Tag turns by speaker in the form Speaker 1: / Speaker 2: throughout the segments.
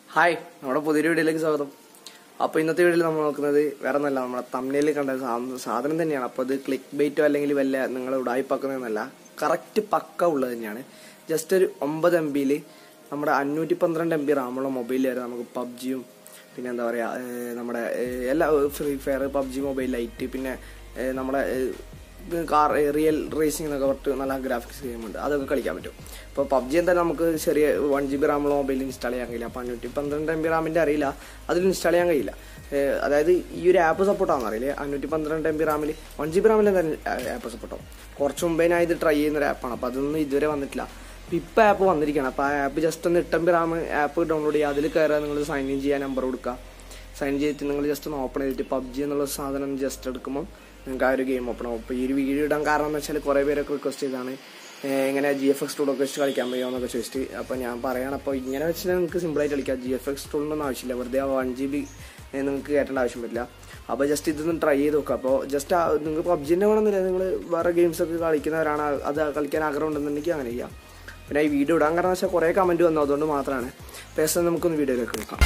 Speaker 1: hi നമ്മുടെ പുതിയൊരു വീഡിയോയിലേക്ക് സ്വാഗതം അപ്പോൾ ഇന്നത്തെ വീഡിയോയിൽ നമ്മൾ നോക്കുന്നത് വേറെ ഒന്നല്ല നമ്മുടെ തമ്മിലിൽ കണ്ട സാ- സാധനം തന്നെയാണ് അപ്പോൾ ഇത് ക്ലിക്ക് ബൈറ്റോ അല്ലെങ്കിൽ വല്ല നിങ്ങൾ ഉടായിപ്പാക്കുന്നതെന്നല്ല കറക്റ്റ് പക്ക ഉള്ളത് തന്നെയാണ് ജസ്റ്റ് ഒരു ഒമ്പത് എം ബിയിൽ നമ്മുടെ അഞ്ഞൂറ്റി പന്ത്രണ്ട് എം ബി റാമുള്ള മൊബൈലിൽ വരെ നമുക്ക് പബ്ജിയും പിന്നെ എന്താ പറയുക നമ്മുടെ ഏഹ്, എല്ലാ Free Fire PUBG mobile lite പിന്നെ ഏഹ്, നമ്മുടെ ഏഹ്, കാർ റിയൽ റേസിംഗ് എന്നൊക്കെ പറഞ്ഞിട്ട് നല്ല ഗ്രാഫിക്സ് ഗെയിം ഉണ്ട് അതൊക്കെ കളിക്കാൻ പറ്റും ഇപ്പോൾ പബ്ജി എന്തായാലും നമുക്ക് ചെറിയ വൺ ജി ബി റാമുള്ള മൊബൈലിൽ ഇൻസ്റ്റാൾ ചെയ്യാൻ കഴിയില്ല അപ്പോൾ അഞ്ഞൂറ്റി പന്ത്രണ്ട് എം ബി റാമിൻ്റെ അറിയില്ല അതിൽ ഇൻസ്റ്റാൾ ചെയ്യാൻ കഴിയില്ല ഏഹ് അതായത് ഈ ഒരു ആപ്പ് സപ്പോർട്ട് ആണെന്ന് അറിയില്ലേ അഞ്ഞൂറ്റി പന്ത്രണ്ട് എം ബി റാമിൽ വൺ ജി ബി റാമിൽ എന്തായാലും ആപ്പ് സപ്പോർട്ട് ആവും കുറച്ച് മുമ്പേ ഞാൻ ഇത് ട്രൈ ചെയ്യുന്ന ഒരു ആപ്പാണ് അപ്പോൾ അതൊന്നും ഇതുവരെ വന്നിട്ടില്ല അപ്പോൾ ഇപ്പോൾ ആപ്പ് വന്നിരിക്കുകയാണ് അപ്പോൾ ആ ആപ്പ് ജസ്റ്റ് ഒന്ന് എട്ട് M B RAM app download ചെയ്യുക അതിൽ കയറുക നിങ്ങൾ സൈൻ ഇൻ ചെയ്യാൻ നമ്പർ കൊടുക്കുക സൈൻ ചെയ്തിട്ട് നിങ്ങൾ ജസ്റ്റ് ഒന്ന് ഓപ്പൺ ചെയ്തിട്ട് പബ്ജി എന്നുള്ള സാധനം ജസ്റ്റ് എടുക്കുമ്പോൾ നിങ്ങൾക്ക് ആ ഒരു ഗെയിം ഓപ്പൺ ആവും അപ്പോൾ ഈ ഒരു വീഡിയോ ഇടാൻ കാരണം എന്ന് വെച്ചാൽ കുറേ പേരൊക്കെ റിക്വസ്റ്റ് ചെയ്താണ് ഏഹ് എങ്ങനെ ജി എഫ് എക്സ് ടൂളൊക്കെ വെച്ച് കളിക്കാൻ പറ്റുമോ എന്നൊക്കെ ചോദിച്ചിട്ട് അപ്പോൾ ഞാൻ പറയണം അപ്പോൾ ഇങ്ങനെ വെച്ച് നിങ്ങൾക്ക് സിമ്പിളായിട്ട് കളിക്കാം ജി എഫ് എക്സ് ടൂളിനൊന്നും ആവശ്യമില്ല വെറുതെ ആ വൺ ജി ബി നിങ്ങൾക്ക് കയറ്റേണ്ട ആവശ്യം പറ്റില്ല അപ്പോൾ ജസ്റ്റ് ഇതൊന്ന് ട്രൈ ചെയ്ത് നോക്കുക അപ്പോൾ ജസ്റ്റ് നിങ്ങൾക്ക് പബ്ജിൻ്റെ വേണമെന്നില്ല നിങ്ങൾ വേറെ ഗെയിംസ് ഒക്കെ കളിക്കുന്നവരാണ് അത് കളിക്കാൻ ആഗ്രഹം ഉണ്ടെന്നുണ്ടെങ്കിൽ അങ്ങനെ ചെയ്യാം പിന്നെ ഈ വീഡിയോ ഇടാൻ കാരണം വെച്ചാൽ കുറേ കമൻറ്റ് വന്നു അതുകൊണ്ട് മാത്രമാണ് പേഴ്സൺ നമുക്കൊന്ന് വീഡിയോയിലേക്ക് നോക്കാം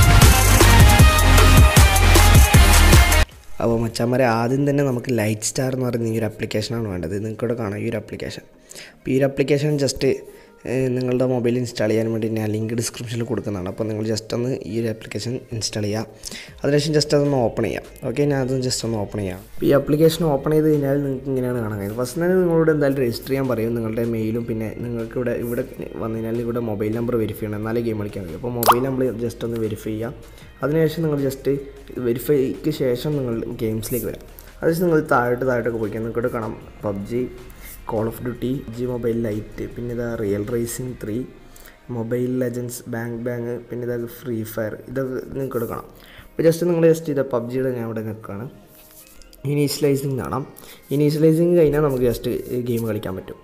Speaker 1: അപ്പോൾ മച്ചാന്മാരെ ആദ്യം തന്നെ നമുക്ക് ലൈറ്റ് സ്റ്റാർ എന്ന് പറയുന്ന ഈ ഒരു ആപ്ലിക്കേഷനാണ് വേണ്ടത് നിങ്ങൾക്കിവിടെ കാണാം ഈ ഒരു ആപ്ലിക്കേഷൻ അപ്പോൾ ഈ ഒരു ആപ്ലിക്കേഷൻ ജസ്റ്റ് നിങ്ങളുടെ മൊബൈൽ ഇൻസ്റ്റാൾ ചെയ്യാൻ വേണ്ടി ഞാൻ ലിങ്ക് ഡിസ്ക്രിപ്ഷനിൽ കൊടുക്കുന്നതാണ് അപ്പോൾ നിങ്ങൾ ജസ്റ്റ് ഒന്ന് ഈ ഒരു ആപ്ലിക്കേഷൻ ഇൻസ്റ്റാൾ ചെയ്യുക അതിനുശേഷം ജസ്റ്റ് അതൊന്ന് ഓപ്പൺ ചെയ്യാം ഓക്കെ ഞാൻ അതൊന്ന് ജസ്റ്റ് ഒന്ന് ഓപ്പൺ ചെയ്യാം അപ്പോൾ ഈ ആപ്ലിക്കേഷൻ ഓപ്പൺ ചെയ്ത് കഴിഞ്ഞാൽ നിങ്ങൾക്ക് ഇങ്ങനെയാണ് കാണാൻ കഴിയുന്നത് ഫസ്റ്റ് തന്നെ നിങ്ങളോട് എന്തായാലും രജിസ്റ്റർ ചെയ്യാൻ പറയും നിങ്ങളുടെ മെയിലും പിന്നെ നിങ്ങൾക്ക് ഇവിടെ ഇവിടെ വന്നു കഴിഞ്ഞാൽ ഇവിടെ മൊബൈൽ നമ്പർ വെരിഫൈ ചെയ്യണം എന്നാലേ ഗെയിം കളിക്കാൻ കഴിയും അപ്പോൾ മൊബൈൽ നമ്പർ ജസ്റ്റ് ഒന്ന് വെരിഫൈ ചെയ്യുക അതിനുശേഷം നിങ്ങൾ ജസ്റ്റ് വെരിഫൈക്ക് ശേഷം നിങ്ങൾ ഗെയിംസിലേക്ക് വരാം അതിന് നിങ്ങൾ താഴോട്ട് താഴോട്ടൊക്കെ പോയിക്കാം നിങ്ങൾക്ക് കാണാം PUBG call of duty G mobile lite പിന്നെ ഇതാ real racing three mobile legends bang bang പിന്നെ ഇതാ ഫ്രീ ഫയർ ഇതൊക്കെ നിങ്ങൾക്ക് കാണാം അപ്പോൾ ജസ്റ്റ് നിങ്ങൾ ജസ്റ്റ് ഇത് പബ്ജിയുടെ ഞാൻ ഇവിടെ നിൽക്കുകയാണ് ഇനീഷ്യലൈസിങ് കാണാം ഇനീഷ്യലൈസിങ് കഴിഞ്ഞാൽ നമുക്ക് ജസ്റ്റ് ഗെയിം കളിക്കാൻ പറ്റും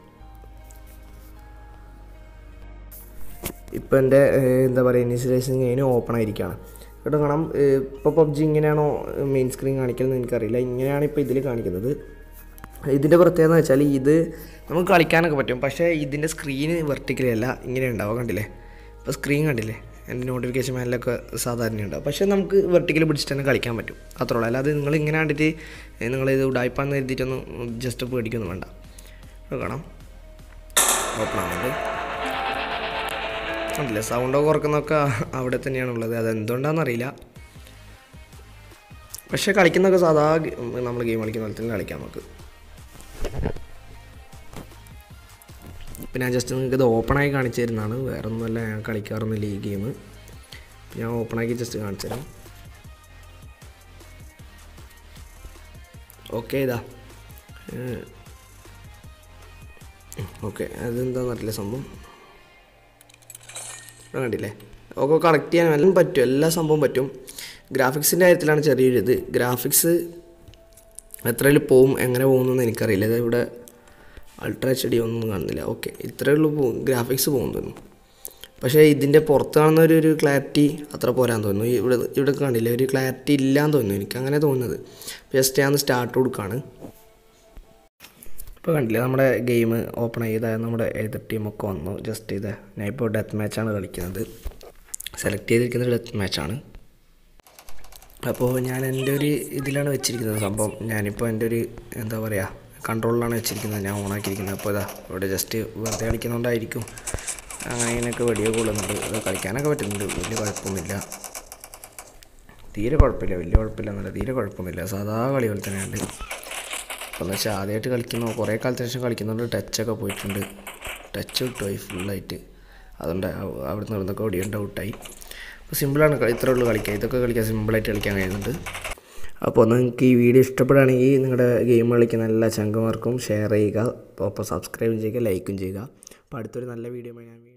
Speaker 1: ഇപ്പോൾ എൻ്റെ എന്താ പറയുക ഇനീഷ്യലൈസിങ് കഴിഞ്ഞ് ഓപ്പൺ ആയിരിക്കുകയാണ് ഇവിടെ കാണാം ഇപ്പോൾ പബ്ജി ഇങ്ങനെയാണോ മെയിൻ സ്ക്രീൻ കാണിക്കുന്നത് എനിക്കറിയില്ല ഇങ്ങനെയാണ് ഇപ്പോൾ ഇതിൽ കാണിക്കുന്നത് ഇതിൻ്റെ പ്രത്യേകത എന്ന് വെച്ചാൽ ഇത് നമുക്ക് കളിക്കാനൊക്കെ പറ്റും പക്ഷേ ഇതിൻ്റെ സ്ക്രീന് വെർട്ടിക്കലി അല്ല ഇങ്ങനെ ഉണ്ടാവും കണ്ടില്ലേ ഇപ്പോൾ സ്ക്രീൻ കണ്ടില്ലേ എൻ്റെ നോട്ടിഫിക്കേഷൻ മേലൊക്കെ സാധാരണ ഉണ്ടാവും പക്ഷേ നമുക്ക് വെർട്ടിക്കൽ പിടിച്ചിട്ട് തന്നെ കളിക്കാൻ പറ്റും അത്രേ ഉള്ളൂ അല്ലാതെ നിങ്ങൾ ഇങ്ങനെ കണ്ടിട്ട് നിങ്ങളിത് ഉടായ്പാന്ന് എഴുതിയിട്ടൊന്നും ജസ്റ്റ് പേടിക്കൊന്നും വേണ്ട ഇവിടെ കാണാം ഓപ്പൺ ആവുന്നുണ്ട് കണ്ടില്ലേ സൗണ്ടൊക്കെ കുറക്കുന്നൊക്കെ അവിടെ തന്നെയാണുള്ളത് അത് എന്തുകൊണ്ടാണെന്നറിയില്ല പക്ഷേ കളിക്കുന്നതൊക്കെ സാധാ നമ്മൾ ഗെയിം കളിക്കുന്ന പോലെ തന്നെ കളിക്കാം നമുക്ക് ഇപ്പം ഞാൻ ജസ്റ്റ് നിങ്ങൾക്ക് ഇത് ഓപ്പണായി കാണിച്ചു തരുന്നതാണ് വേറെ ഒന്നുമല്ല ഞാൻ കളിക്കാറൊന്നുമില്ല ഈ ഗെയിം ഞാൻ ഓപ്പണാക്കി ജസ്റ്റ് കാണിച്ചു തരാം ഓക്കെ ഇതാ ഓക്കെ അതെന്താണെന്നറിയില്ല സംഭവം ഇവിടെ കണ്ടില്ലേ ഒക്കെ കണക്ട് ചെയ്യാൻ എല്ലാം പറ്റും എല്ലാ സംഭവം പറ്റും ഗ്രാഫിക്സിൻ്റെ കാര്യത്തിലാണ് ചെറിയൊരു ഇത് ഗ്രാഫിക്സ് എത്രയിൽ പോവും എങ്ങനെ പോകുമെന്നൊന്നും എനിക്കറിയില്ല ഇത് ഇവിടെ അൾട്രാ എച്ച് ഡി ഒന്നും കാണുന്നില്ല ഓക്കെ ഇത്രയേ ഉള്ളൂ പോകും ഗ്രാഫിക്സ് പോകും തോന്നുന്നു പക്ഷേ ഇതിൻ്റെ പുറത്ത് കാണുന്ന ഒരു ഒരു ക്ലാരിറ്റി അത്ര പോരാൻ തോന്നുന്നു ഈ ഇവിടെ ഇവിടെ കാണില്ല ഒരു ക്ലാരിറ്റി ഇല്ലാന്ന് തോന്നുന്നു എനിക്ക് അങ്ങനെ തോന്നുന്നത് ജസ്റ്റ് ഞാൻ സ്റ്റാർട്ട് കൊടുക്കുകയാണ് ഇപ്പോൾ കണ്ടില്ലേ നമ്മുടെ ഗെയിം ഓപ്പൺ ചെയ്ത നമ്മുടെ ഏത് ടീമൊക്കെ വന്നു ജസ്റ്റ് ഇത് ഞാൻ ഇപ്പോൾ ഡെത്ത് മാച്ചാണ് കളിക്കുന്നത് സെലക്ട് ചെയ്തിരിക്കുന്നത് ഡെത്ത് മാച്ചാണ് അപ്പോൾ ഞാൻ എൻ്റെ ഒരു ഇതിലാണ് വെച്ചിരിക്കുന്നത് സംഭവം ഞാനിപ്പോൾ എൻ്റെ ഒരു എന്താ പറയുക കൺട്രോളിലാണ് വെച്ചിരിക്കുന്നത് ഞാൻ ഓണാക്കിയിരിക്കുന്നത് അപ്പോൾ ഇതാ ഇവിടെ ജസ്റ്റ് വെറുതെ കളിക്കുന്നതുകൊണ്ടായിരിക്കും അങ്ങനെ ഇങ്ങനെയൊക്കെ വെടിയോ കൊള്ളുന്നുണ്ട് അത് കളിക്കാനൊക്കെ പറ്റുന്നുണ്ട് വലിയ കുഴപ്പമൊന്നുമില്ല തീരെ കുഴപ്പമില്ല വലിയ കുഴപ്പമില്ല എന്നല്ല തീരെ കുഴപ്പമൊന്നുമില്ല സാധാ കളി പോലെ തന്നെയുണ്ട് അപ്പോൾ എന്ന് വെച്ചാൽ ആദ്യമായിട്ട് കളിക്കുന്ന കുറേ കാലത്തിന് ശേഷം കളിക്കുന്നുണ്ട് ടച്ചൊക്കെ പോയിട്ടുണ്ട് ടച്ച് കിട്ടുമായി ഫുള്ളായിട്ട് അതുകൊണ്ട് അവിടെ നിന്ന് ഇവിടുന്നൊക്കെ ഓടിയുണ്ട് ഔട്ടായി അപ്പോൾ സിമ്പിളാണ് ഇത്രേ ഉള്ളൂ കളിക്കുക ഇതൊക്കെ കളിക്കാൻ സിമ്പിളായിട്ട് കളിക്കാൻ കഴിയുന്നുണ്ട് അപ്പോൾ നിങ്ങൾക്ക് ഈ വീഡിയോ ഇഷ്ടപ്പെടുകയാണെങ്കിൽ നിങ്ങളുടെ ഗെയിം കളിക്കുന്ന എല്ലാ ചങ്കമാർക്കും ഷെയർ ചെയ്യുക അപ്പോൾ സബ്സ്ക്രൈബ് ചെയ്യുക ലൈക്കും ചെയ്യുക അപ്പോൾ അടുത്തൊരു നല്ല വീഡിയോ ഞാൻ